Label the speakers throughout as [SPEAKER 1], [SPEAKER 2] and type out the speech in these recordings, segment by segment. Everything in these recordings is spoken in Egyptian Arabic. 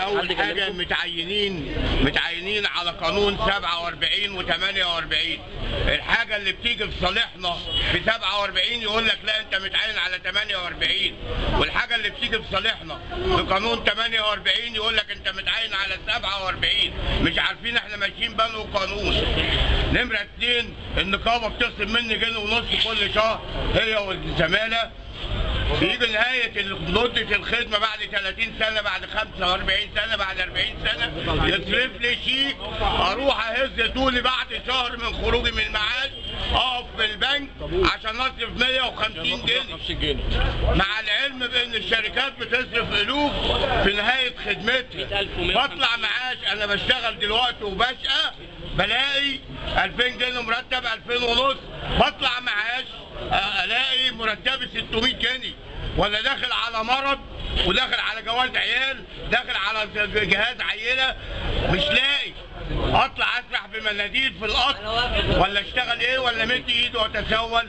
[SPEAKER 1] اول حاجه متعينين متعينين على قانون 47 و48 الحاجه اللي بتيجي في صالحنا في 47 يقول لك لا انت متعين على 48 والحاجه اللي بتيجي في صالحنا في قانون 48 يقول لك انت متعين على 47 مش عارفين احنا ماشيين بنو قانون نمره اثنين النقابه بتصرف مني جنيه ونص كل شهر هي والزماله بيجي نهاية مدة الخدمة بعد 30 سنة بعد 45 سنة بعد 40 سنة يصرف لي شيك أروح أهز طولي بعد شهر من خروجي من المعاش أقف في البنك عشان أصرف 150 جنيه مع العلم بأن الشركات بتصرف ألوف في نهاية خدمتها بطلع معاش أنا بشتغل دلوقتي وبشقى بلاقي 2000 جنيه مرتب 2000 ونص بطلع معاش الاقي مرتبي 600 جنيه ولا داخل على مرض وداخل على جواز عيال داخل على جهاز عيله مش لاقي اطلع اسرح بمناديل في القطر ولا اشتغل ايه ولا مد ايدي واتسول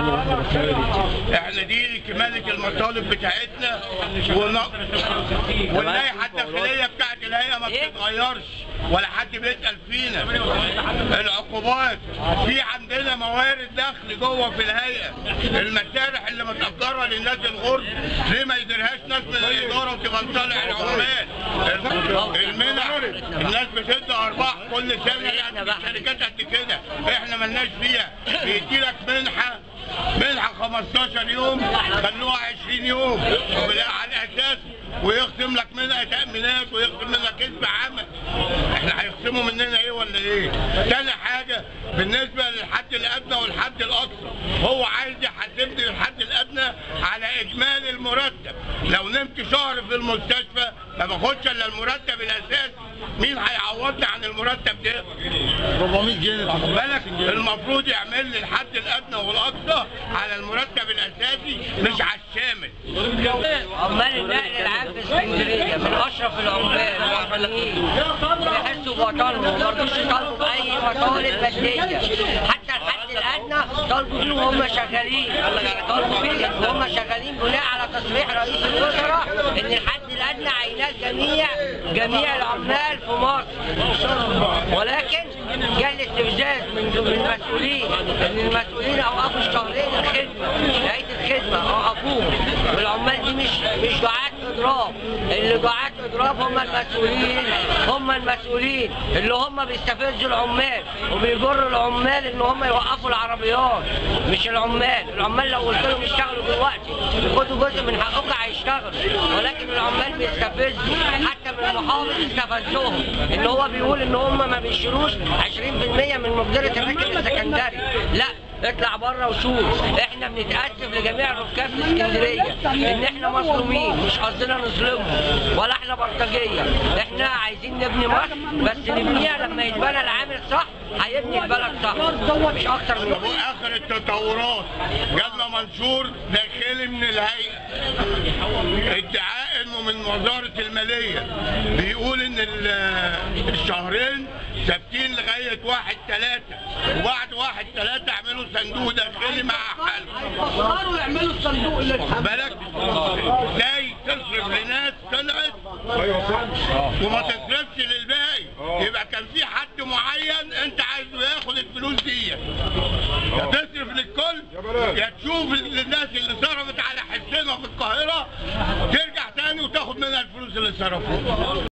[SPEAKER 1] احنا دي كمالة المطالب بتاعتنا ون... واللائحه الداخليه بتاعت الهيئه ما بتتغيرش ولا حد بيسال فينا العقوبات في عندنا موارد دخل جوه في الهيئه المسارح اللي متاجره للناس الغرب ليه ما يديرهاش ناس من الاداره وتبقى لصالح العمال المنح الناس بتدي ارباح كل سنه يعني الشركات قد كده احنا ملناش فيها بيدي لك منحه منحه 15 يوم خلوها 20 يوم على اساس ويخصم لك منها تامينات ويخصم منها كسب عمل احنا هيخصموا مننا ايه ولا ايه؟ تاني حاجه بالنسبه للحد الادنى والحد الاقصى هو عايز يحاسبني الحد الادنى على اجمالي المرتب لو نمت شهر في المستشفى ما باخدش الا المرتب الاساسي مين هيعوضني عن المرتب ده؟
[SPEAKER 2] 400 جنيه
[SPEAKER 1] واخد بالك المفروض يعمل لي الحد الادنى والاقصى على المرتب الاساسي مش على الشامل
[SPEAKER 3] عمال النقل العام في اسكندريه من اشرف العمال الوطنيين بيحسوا بوطنهم ما رضوش يطالبوا باي مطالب ماديه حتى الحد الادنى طالبوا فيه وهم شغالين طالبوا فيه وهم شغالين بناء على تصريح رئيس الوزراء ان الحد الادنى عينات جميع جميع العمال في مصر ولكن جاء الاستفزاز من من المسؤولين ان المسؤولين اوقفوا الشهرين الخدمه نهايه الخدمه اوقفوهم والعمال دي مش مش دعاة اضراب اللي دعاة اضراب هم المسؤولين هم المسؤولين اللي هم بيستفزوا العمال وبيجروا العمال ان هم يوقفوا العربيات مش العمال العمال لو قلت لهم يشتغلوا دلوقتي ياخدوا جزء من حقكم هيشتغلوا ولكن العمال بيستفزوا حتى من المحافظ استفزهم ان هو بيقول ان هم ما بيشيلوش 20% من مقدره الراتب السكندري لا اطلع بره وشوف احنا بنتاسف لجميع الركاب في اسكندريه ان احنا مظلومين مش قصدنا نظلمهم ولا احنا بلطجيه احنا عايزين نبني مصر بس نبنيها لما يتبنى العامل صح هيبني البلد صح مش اكتر من
[SPEAKER 1] طب واخر التطورات جالنا منشور داخلي من الهيئه ادعاء انه من وزاره الماليه بيقول ان ال- الشهرين ثابتين لغايه واحد ثلاثه وبعد واحد ثلاثه اعملوا صندوق داخلي مع حل
[SPEAKER 4] يقدروا يعملوا الصندوق اللي
[SPEAKER 1] واخد بالك ازاي تصرف لناس طلعت وما تصرفش للباقي يبقى كان في حد معين انت عايزه ياخد الفلوس دي يا تصرف للكل يا تشوف الناس اللي صرفت على حسنا في القاهره ترجع تاني وتاخد منها الفلوس اللي صرفوها